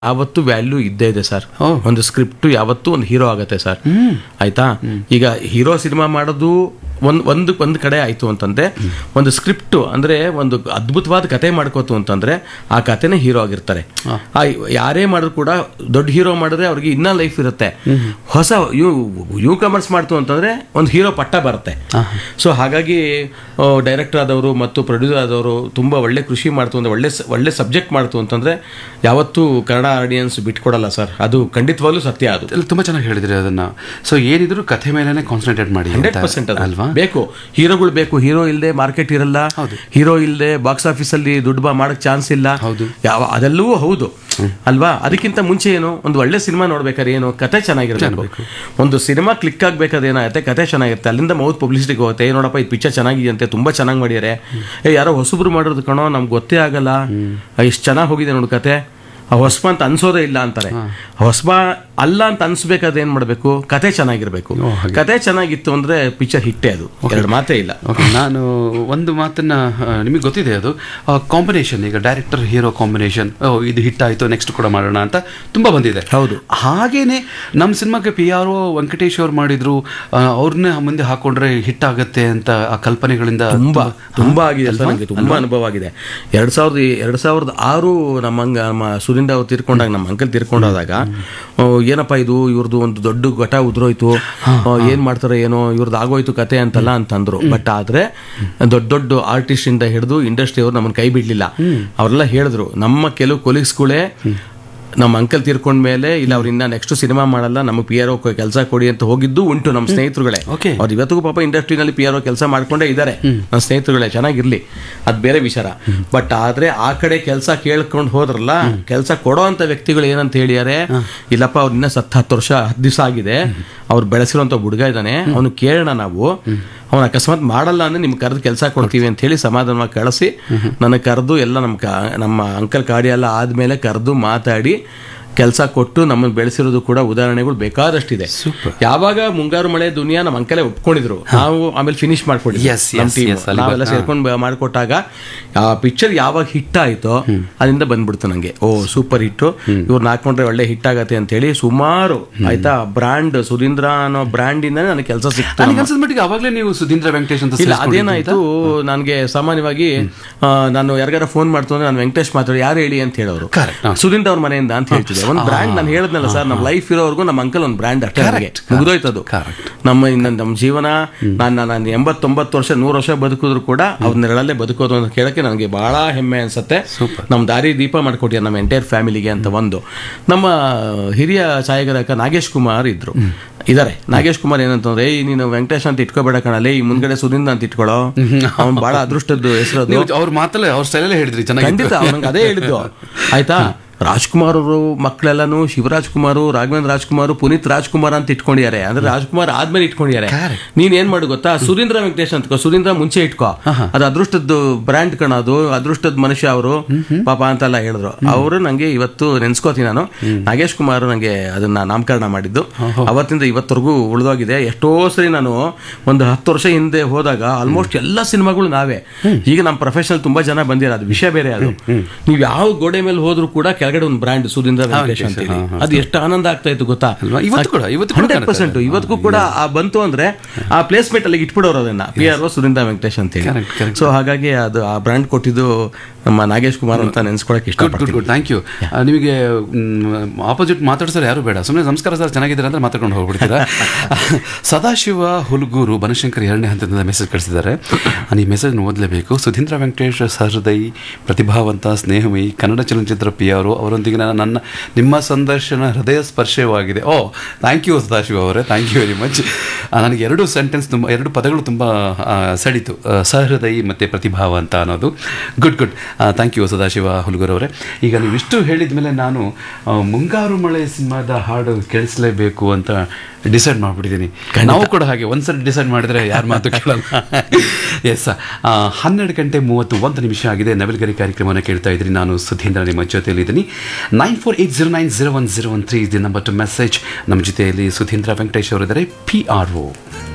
ಯಾವತ್ತು ವ್ಯಾಲ್ಯೂ ಇದ್ದೇ ಇದೆ ಸರ್ ಓ. ಒಂದು ಸ್ಕ್ರಿಪ್ಟ್ ಯಾವತ್ತೂ ಒಂದು ಹೀರೋ ಆಗತ್ತೆ ಸರ್ ಆಯ್ತಾ ಈಗ ಹೀರೋ ಸಿನಿಮಾ ಮಾಡೋದು ಒಂದ್ ಒಂದು ಒಂದು ಕಡೆ ಆಯ್ತು ಅಂತಂದ್ರೆ ಒಂದು ಸ್ಕ್ರಿಪ್ಟ್ ಅಂದ್ರೆ ಒಂದು ಅದ್ಭುತವಾದ ಕತೆ ಮಾಡ್ಕೋತು ಅಂತಂದ್ರೆ ಆ ಕತೆನೇ ಹೀರೋ ಆಗಿರ್ತಾರೆ ಆ ಯಾರೇ ಮಾಡಿದ್ರು ಕೂಡ ದೊಡ್ಡ ಹೀರೋ ಮಾಡಿದ್ರೆ ಅವ್ರಿಗೆ ಇನ್ನ ಲೈಫ್ ಇರುತ್ತೆ ಹೊಸ ಯೂ ಯೂ ಕಮರ್ಸ್ ಮಾಡ್ತು ಅಂತಂದ್ರೆ ಒಂದು ಹೀರೋ ಪಟ್ಟ ಬರುತ್ತೆ ಸೊ ಹಾಗಾಗಿ ಡೈರೆಕ್ಟರ್ ಆದವರು ಮತ್ತು ಪ್ರೊಡ್ಯೂಸರ್ ಆದವರು ತುಂಬಾ ಒಳ್ಳೆ ಕೃಷಿ ಮಾಡ್ತು ಅಂದ್ರೆ ಒಳ್ಳೆ ಸ- ಒಳ್ಳೆ ಸಬ್ಜೆಕ್ಟ್ ಮಾಡ್ತು ಅಂತಂದ್ರೆ ಯಾವತ್ತೂ ಕನ್ನಡ ಆಡಿಯನ್ಸ್ ಬಿಟ್ಕೊಡಲ್ಲ ಸರ್ ಅದು ಖಂಡಿತವಾಗ್ಲೂ ಸತ್ಯ ಅದು ಎಲ್ಲ ತುಂಬಾ ಚೆನ್ನಾಗಿ ಹೇಳಿದ್ರಿ ಅದನ್ನ ಸೊ ಏನಿದ್ರು ಕಥೆ ಮೇಲೆನೆ ಕಾನ್ಸಂಟ್ರೇಟ್ ಮಾಡಿ ಹಂಡ್ರೆಡ್ ಅಂತ ಪರ್ಸೆಂಟ್ ಅಲ್ವಾ ಬೇಕು ಹೀರೋಗಳು ಬೇಕು ಹೀರೋ ಇಲ್ಲದೆ ಮಾರ್ಕೆಟ್ ಇರಲ್ಲ ಹೀರೋ ಇಲ್ಲದೆ ಬಾಕ್ಸ್ ಆಫೀಸ್ ಅಲ್ಲಿ ದುಡ್ಡು ಬಾ ಮಾಡಕ್ ಚಾನ್ಸ್ ಇಲ್ಲ ಹೌದು. ಯಾವ ಯಾವ ಅದೆಲ್ಲವೂ ಹೌದು ಅಲ್ವಾ ಅದಕ್ಕಿಂತ ಮುಂಚೆ ಏನು ಒಂದು ಒಳ್ಳೆ ಸಿನಿಮಾ ನೋಡ್ಬೇಕಾದ್ರೆ ಏನು ಕತೆ ಚೆನ್ನಾಗಿರ್ಬೇಕು ಒಂದು ಸಿನಿಮಾ ಕ್ಲಿಕ್ ಆಗ್ಬೇಕಾದ್ರೆ ಏನಾಗುತ್ತೆ ಕತೆ ಚೆನ್ನಾಗಿರುತ್ತೆ ಅಲ್ಲಿಂದ ಮೌತ್ ಪಬ್ಲಿಸಿಟಿಗೆ ಹೋಗುತ್ತೆ ಏ ನೋಡಪ್ಪ ಇದು ಪಿಕ್ಚರ್ ಚೆನ್ನಾಗಿದೆಯಂತೆ ತುಂಬಾ ಚೆನ್ನಾಗಿ ಮಾಡಿದ್ದಾರೆ ಏ ಯಾರೋ ಹೊಸಬ್ರು ಮಾಡೋದು ಕಣೋ ನಮ್ಗೆ ಗೊತ್ತೇ ಆಗಲ್ಲ ಇಷ್ಟು ಚೆನ್ನಾಗಿ ಹೋಗಿದೆ ನೋಡು ಕತೆ ಆ ಹೊಸಬ ಅಂತ ಅನ್ಸೋದೇ ಇಲ್ಲ ಅಂತಾರೆ ಹೊಸಬ ಅಲ್ಲ ಅಂತ ಅನ್ಸ್ಬೇಕಾದ್ರೆ ಏನ್ ಮಾಡ್ಬೇಕು ಕತೆ ಚೆನ್ನಾಗಿರ್ಬೇಕು ಕತೆ ಚೆನ್ನಾಗಿತ್ತು ಅಂದ್ರೆ ಪಿಕ್ಚರ್ ಹಿಟ್ಟೆ ಅದು ಎರಡು ಮಾತೇ ಇಲ್ಲ ಓಕೆ ನಾನು ಒಂದು ಮಾತನ್ನ ನಿಮಗೆ ಗೊತ್ತಿದೆ ಅದು ಕಾಂಬಿನೇಷನ್ ಈಗ ಡೈರೆಕ್ಟರ್ ಹೀರೋ ಕಾಂಬಿನೇಷನ್ ಇದು ಹಿಟ್ ಆಯ್ತು ನೆಕ್ಸ್ಟ್ ಕೂಡ ಮಾಡೋಣ ಅಂತ ತುಂಬಾ ಬಂದಿದೆ ಹೌದು. ಹಾಗೇನೆ ನಮ್ಮ ಸಿನಿಮಾಕ್ಕೆ ಪಿ ಆರ್ ವೆಂಕಟೇಶ್ ಅವ್ರು ಮಾಡಿದ್ರು ಅವ್ರನ್ನೇ ಮುಂದೆ ಹಾಕೊಂಡ್ರೆ ಹಿಟ್ ಆಗತ್ತೆ ಅಂತ ಆ ಕಲ್ಪನೆಗಳಿಂದ ತುಂಬಾ ತುಂಬಾ ಆಗಿದೆ ಸರ್ ನನಗೆ ತುಂಬಾ ಅನುಭವ ಆಗಿದೆ ಎರಡ್ ಸಾವಿರದ ಎರಡ್ ಸಾವಿರದ ಆರು ನಮ್ಮ ಅಂಗ ನಮ್ಮ ಸುರಿಂದ ಅವ್ರು ತೀರ್ಕೊಂಡಾಗ ನಮ್ಮ ಅಂಕಲ್ ತೀರ್ಕೊಂಡಾದಾಗ ಆ, ಏನಪ್ಪ ಇದು ಇವ್ರದ್ದು ಒಂದು ದೊಡ್ಡ ಘಟ ಉದ್ರೋಯ್ತು ಆ, ಏನ್ ಮಾಡ್ತಾರೆ ಏನೋ ಇವ್ರದ್ದು ಆಗೋಯ್ತು ಕತೆ ಅಂತಲ್ಲ ಅಂತಂದ್ರು ಬಟ್ ಆದ್ರೆ ದೊಡ್ಡ ದೊಡ್ಡ ಆರ್ಟಿಸ್ಟ್ ಇಂದ ಹಿಡಿದು ಇಂಡಸ್ಟ್ರಿ ಅವ್ರು ನಮ್ಮನ್ನ ಕೈ ಬಿಡ್ಲಿಲ್ಲ ಅವರೆಲ್ಲ ಹೇಳಿದ್ರು ನಮ್ಮ ಕೆಲವು ಕೊಲೀಗ್ಸ್ಗಳೇ ನಮ್ಮ ಅಂಕಲ್ ತೀರ್ಕೊಂಡ್ಮೇಲೆ ಇಲ್ಲ ಅವ್ರು ಇನ್ನ ನೆಕ್ಸ್ಟ್ ಸಿನಿಮಾ ಮಾಡಲ್ಲ ನಮಗೆ ಪಿ ಆರ್ ಒ ಕೆಲಸ ಕೊಡಿ ಅಂತ ಹೋಗಿದ್ದು ಉಂಟು ನಮ್ಮ ಸ್ನೇಹಿತರುಗಳೇ Okay. ಅವ್ರು ಇವತ್ತಿಗೂ ಪಾಪ ಇಂಡಸ್ಟ್ರಿನಲ್ಲಿ ಪಿ ಆರ್ ಒ ಕೆಲಸ ಮಾಡ್ಕೊಂಡೇ ಇದ್ದಾರೆ ನನ್ನ ಸ್ನೇಹಿತರುಗಳೇ ಚೆನ್ನಾಗಿರ್ಲಿ ಅದ್ ಬೇರೆ ವಿಚಾರ ಬಟ್ ಆದ್ರೆ ಆ ಕಡೆ ಕೆಲಸ ಕೇಳ್ಕೊಂಡು ಹೋದ್ರಲ್ಲ ಕೆಲಸ ಕೊಡೋ ಅಂತ ವ್ಯಕ್ತಿಗಳು ಏನಂತ ಹೇಳಿದಾರೆ ಇಲ್ಲಪ್ಪ ಅವ್ರು ಇನ್ನ ಸತ್ತು ಹತ್ತು ವರ್ಷ ಹತ್ತು ದಿವಸ ಆಗಿದೆ ಅವ್ರು ಬೆಳೆಸಿರೋಂಥ ಹುಡುಗ ಇದ್ದಾನೆ ಅವನು ಕೇಳೋಣ ನಾವು ಅವನ ಅಕಸ್ಮಾತ್ ಮಾಡಲ್ಲ ಅಂದ್ರೆ ನಿಮ್ಗೆ ಕರೆದು ಕೆಲಸ ಕೊಡ್ತೀವಿ ಅಂತ ಹೇಳಿ ಸಮಾಧಾನವಾಗಿ ಕಳಿಸಿ ನನಗೆ ಕರೆದು ಎಲ್ಲ ನಮ್ಮ ಕಾ- ನಮ್ಮ ಅಂಕಲ್ ಕಾಡಿ ಎಲ್ಲ ಆದ್ಮೇಲೆ ಕರೆದು ಮಾತಾಡಿ ಕೆಲಸ ಕೊಟ್ಟು ನಮ್ಮನ್ನು ಬೆಳೆಸಿರೋದು ಕೂಡ ಉದಾಹರಣೆಗಳು ಬೇಕಾದಷ್ಟಿದೆ ಯಾವಾಗ ಮುಂಗಾರು ಮಳೆ ದುನಿಯಾ ನಮ್ಮ ಅಂಕಲೇ ಒಪ್ಕೊಂಡಿದ್ರು ನಾವು ಆಮೇಲೆ ಫಿನಿಶ್ ಮಾಡ್ಕೊಂಡಿದ್ವಿ Yes, ನಮ್ಮ yes, team. yes, ಅಲ್ಲಿ ನಾವೆಲ್ಲ ಬ- ಸೇರ್ಕೊಂಡು ಮಾಡ್ಕೊಟ್ಟಾಗ ಆ ಪಿಕ್ಚರ್ ಯಾವಾಗ ಹಿಟ್ ಆಯ್ತೋ ಅದರಿಂದ ಬಂದ್ಬಿಡ್ತು ನಂಗೆ ಓ ಸೂಪರ್ ಹಿಟ್ ಇವ್ರನ್ನ ಹಾಕೊಂಡ್ರೆ ಒಳ್ಳೆ ಹಿಟ್ ಆಗತ್ತೆ ಅಂತ ಹೇಳಿ ಸುಮಾರು ಆಯ್ತಾ ಬ್ರಾಂಡ್ ಸುಧೀಂದ್ರ ಅನ್ನೋ ಬ್ರಾಂಡ್ ಇಂದ ನನಗೆ ಕೆಲಸ ಸಿಕ್ತು ನನಗೆ ಅನ್ಸಿದ ಮಟ್ಟಿಗೆ ಅವಾಗಲೇ ನೀವು ಸುಧೀಂದ್ರ ವೆಂಕಟೇಶ್ ಅಂತ ಇಲ್ಲ ಸೇರ್ಸ್ಕೊಂಡಿದ್ದು ಅದೇನಾಯ್ತು ನನಗೆ ಸಾಮಾನ್ಯವಾಗಿ ಆ, ನಾನು ಯಾರಿಗಾರ ಫೋನ್ ಮಾಡ್ತು ಅಂದ್ರೆ ನಾನು ವೆಂಕಟೇಶ್ ಮಾತಾಡಿ ಯಾರು ಹೇಳಿ ಅಂತ ಹೇಳೋರು Correct. ಹಾ. ಸುಧೀಂದ್ರ ಅವ್ರ ಮನೆಯಿಂದ ಅಂತ ಹೇಳ್ತಿದ್ದೆ ಒಂದು ಬ್ರ್ಯಾಂಡ್ ನಾನು ಹೇಳಿದ್ನಲ್ಲ ಸರ್ ನಮ್ಮ ಲೈಫ್ ಇರೋವರೆಗೂ ನಮ್ಮ ಅಂಕಲ್ ಒಂದು ಬ್ರ್ಯಾಂಡ್ ಅಷ್ಟೇ ನನಗೆ ಮುಗಿದೋಯ್ತದು Correct. ನಮ್ಮ ಇನ್ನ ನಮ್ಮ ಜೀವನ ನಾನು ನಾನು ಎಂಬತ್ತೊಂಬತ್ತು ವರ್ಷ ನೂರು ವರ್ಷ ಬದುಕಿದ್ರು ಕೂಡ ಅವ್ರ ನೆರಳಲ್ಲೇ ಬದುಕೋದು ಅಂತ ಕೇಳಕ್ಕೆ ನನಗೆ ಬಹಳ ಹೆಮ್ಮೆ ಅನ್ಸುತ್ತೆ ನಮ್ಮ ದಾರಿ ದೀಪ ಮಾಡ್ಕೊಟ್ಟಿದ್ದಾರೆ ನಮ್ಮ ಎಂಟೈರ್ ಫ್ಯಾಮಿಲಿಗೆ ಅಂತ ಒಂದು ನಮ್ಮ ಹಿರಿಯ ಛಾಯಾಗ್ರಾಹಕ ನಾಗೇಶ್ ಕುಮಾರ್ ಇದ್ರು ಇದಾರೆ ನಾಗೇಶ್ ಕುಮಾರ್ ಏನಂತಂದ್ರೆ ಏಯ್ ನೀನು ವೆಂಕಟೇಶ್ ಅಂತ ಇಟ್ಕೋಬೇಡ ಕಣಲೇ ಈ ಮುಂದ್ಗಡೆ ಸುಧೀಂದ್ರ ಅಂತ ಇಟ್ಕೊಳ್ಳೋ ಅವ್ನು ಬಹಳ ಅದೃಷ್ಟದ್ದು ಹೆಸರದು ನೀವು ಅವ್ರ ಮಾತಲ್ಲೇ ಅವ್ರ ಸ್ಟೈಲಲ್ಲೇ ಹೇಳಿದ್ರಿ ಚೆನ್ನಾಗಿ ಖಂಡಿತ ಅವ್ನಿಗೆ ಅದೇ ಹೇಳಿದ್ದು ಆಯ್ತಾ ರಾಜ್ಕುಮಾರ್ ಅವರು ಮಕ್ಕಳೆಲ್ಲನು ಶಿವರಾಜ್ ಕುಮಾರ್ ರಾಘವೇಂದ್ರ ರಾಜ್ಕುಮಾರ್ ಪುನೀತ್ ರಾಜ್ಕುಮಾರ್ ಅಂತ ಇಟ್ಕೊಂಡಿದ್ದಾರೆ ಅಂದ್ರೆ ರಾಜ್ಕುಮಾರ್ ಆದ್ಮೇಲೆ ಇಟ್ಕೊಂಡಿದ್ದಾರೆ ನೀನ್ ಏನ್ ಮಾಡು ಗೊತ್ತಾ ಸುಧೀಂದ್ರ ವೆಂಕಟೇಶ್ ಅಂತ ಸುಧೀಂದ್ರ ಮುಂಚೆ ಇಟ್ಕೋ ಅದು ಅದೃಷ್ಟದ್ದು ಬ್ರ್ಯಾಂಡ್ ಕಣ ಅದು ಅದೃಷ್ಟದ ಮನುಷ್ಯ ಅವರು ಪಾಪ ಅಂತೆಲ್ಲ ಹೇಳಿದ್ರು ಅವರು ನಂಗೆ ಇವತ್ತು ನೆನ್ಸ್ಕೋತೀನಿ ನಾನು ನಾಗೇಶ್ ಕುಮಾರ್ ನಂಗೆ ಅದನ್ನ ನಾಮಕರಣ ಮಾಡಿದ್ದು ಅವತ್ತಿಂದ ಇವತ್ತರೆಗೂ ಉಳಿದೋಗಿದೆ ಎಷ್ಟೋ ಸರಿ ನಾನು ಒಂದು ಹತ್ತು ವರ್ಷ ಹಿಂದೆ ಹೋದಾಗ ಆಲ್ಮೋಸ್ಟ್ ಎಲ್ಲ ಸಿನಿಮಾಗಳು ನಾವೇ ಈಗ ನಮ್ಮ ಪ್ರೊಫೆಷನಲ್ ತುಂಬಾ ಜನ ಬಂದಿರ ಅದು ವಿಷಯ ಬೇರೆ ಅದು ನೀವು ಯಾವ ಗೋಡೆ ಮೇಲೆ ಹೋದ್ರು ಕೂಡ ಕೆಳಗಡೆ ಒಂದು ಬ್ರ್ಯಾಂಡ್ ಸುಧೀಂದ್ರ ವೆಂಕಟೇಶ್ ಅಂತ ಹೇಳಿ ಅದು ಎಷ್ಟು ಆನಂದ ಆಗ್ತಾ ಇತ್ತು ಗೊತ್ತಾ ಅಲ್ವಾ? ಇವತ್ತು ಕೂಡ, ಇವತ್ತು ಕೂಡ ಹಂಡ್ರೆಡ್ ಪರ್ಸೆಂಟ್ ಇವತ್ತಿಗೂ ಕೂಡ ಆ ಬಂತು ಅಂದ್ರೆ ಆ ಪ್ಲೇಸ್ಮೆಂಟ್ ಅಲ್ಲಿ ಇಟ್ಬಿಡೋರು ಅದನ್ನ ಪಿ ಆರ್ ಸುಧೀಂದ್ರ ವೆಂಕಟೇಶ್ ಅಂತ ಹೇಳಿ Correct, correct. ಸೊ ಹಾಗಾಗಿ ಅದು ಆ ಬ್ರ್ಯಾಂಡ್ ಕೊಟ್ಟಿದ್ದು ನಮ್ಮ ನಾಗೇಶ್ ಕುಮಾರ್ ಅಂತ ನೆನ್ಸ್ಕೊಳಕ್ ಗುಡ್ ಗುಡ್ ಇಷ್ಟಪಡ್ತೀನಿ ಗುಡ್ ಥ್ಯಾಂಕ್ ಯು ನಿಮಗೆ ಆಪೋಸಿಟ್ ಮಾತಾಡ್ಸೋರು ಯಾರು ಬೇಡ ಸುಮ್ಮನೆ ನಮಸ್ಕಾರ ಸರ್ ಚೆನ್ನಾಗಿದ್ದೀರಾ ಅಂದ್ರೆ ಮಾತಾಡ್ಕೊಂಡು ಹೋಗ್ಬಿಡ್ತೀರಾ ಸದಾಶಿವ ಹುಲ್ಗೂರು ಬನಶಂಕರ್ ಎರಡನೇ ಹಂತದಿಂದ ಮೆಸೇಜ್ ಕಳಿಸಿದ್ದಾರೆ ನಾನು ಈ ಮೆಸೇಜ್ ಓದಲೇಬೇಕು ಸುಧೀಂದ್ರ ವೆಂಕಟೇಶ್ ಸಹೃದಯಿ ಪ್ರತಿಭಾವಂತ ಸ್ನೇಹಮಯಿ ಕನ್ನಡ ಚಲನಚಿತ್ರ ಪಿ ಅವರು ಅವರೊಂದಿಗೆ ನಾನು ನನ್ನ ನಿಮ್ಮ ಸಂದರ್ಶನ ಹೃದಯ ಸ್ಪರ್ಶವಾಗಿದೆ ಓ ಥ್ಯಾಂಕ್ ಯು ಸದಾಶಿವ ಅವರೇ ಥ್ಯಾಂಕ್ ಯು ವೆರಿ ಮಚ್ ನನಗೆ ಎರಡು ಸೆಂಟೆನ್ಸ್ ತುಂಬ ಎರಡು ಪದಗಳು ತುಂಬ ಆ, ಸಡಿತು ಆ, ಸಹೃದಯಿ ಮತ್ತು ಪ್ರತಿಭಾವಂತ ಅನ್ನೋದು good good thank you Sadashiva Hulgur ಅವರೇ ಈಗ ನೀವು ಇಷ್ಟು ಹೇಳಿದ ಮೇಲೆ ನಾನು ಆ, ಮುಂಗಾರು ಮಳೆ ಸಿನಿಮಾದ ಹಾಡು ಕೇಳಿಸಲೇಬೇಕು ಅಂತ ಡಿಸೈಡ್ ಮಾಡಿಬಿಟ್ಟಿದ್ದೀನಿ ನಾವು ಕೂಡ ಹಾಗೆ ಒಂದ್ಸರಿ ಡಿಸೈಡ್ ಮಾಡಿದ್ರೆ ಯಾರ ಮಾತು ಕೇಳಲ್ಲ ಎಸ್ ಹನ್ನೆರಡು ಗಂಟೆ ಮೂವತ್ತು ಒಂದು ನಿಮಿಷ ಆಗಿದೆ ನವಿಲ್ಗರಿ ಕಾರ್ಯಕ್ರಮವನ್ನು ಕೇಳ್ತಾ ಇದ್ದೀನಿ ನಾನು ಸುಧೀಂದ್ರ ನಿಮ್ಮ ಜೊತೆಯಲ್ಲಿದ್ದೀನಿ nine four eight zero nine zero one zero one three is the number to message ನಮ್ಮ ಜೊತೆಯಲ್ಲಿ ಸುಧೀಂದ್ರ ವೆಂಕಟೇಶ್ ಅವರಿದ್ದಾರೆ ಪಿ ಆರ್ ಒ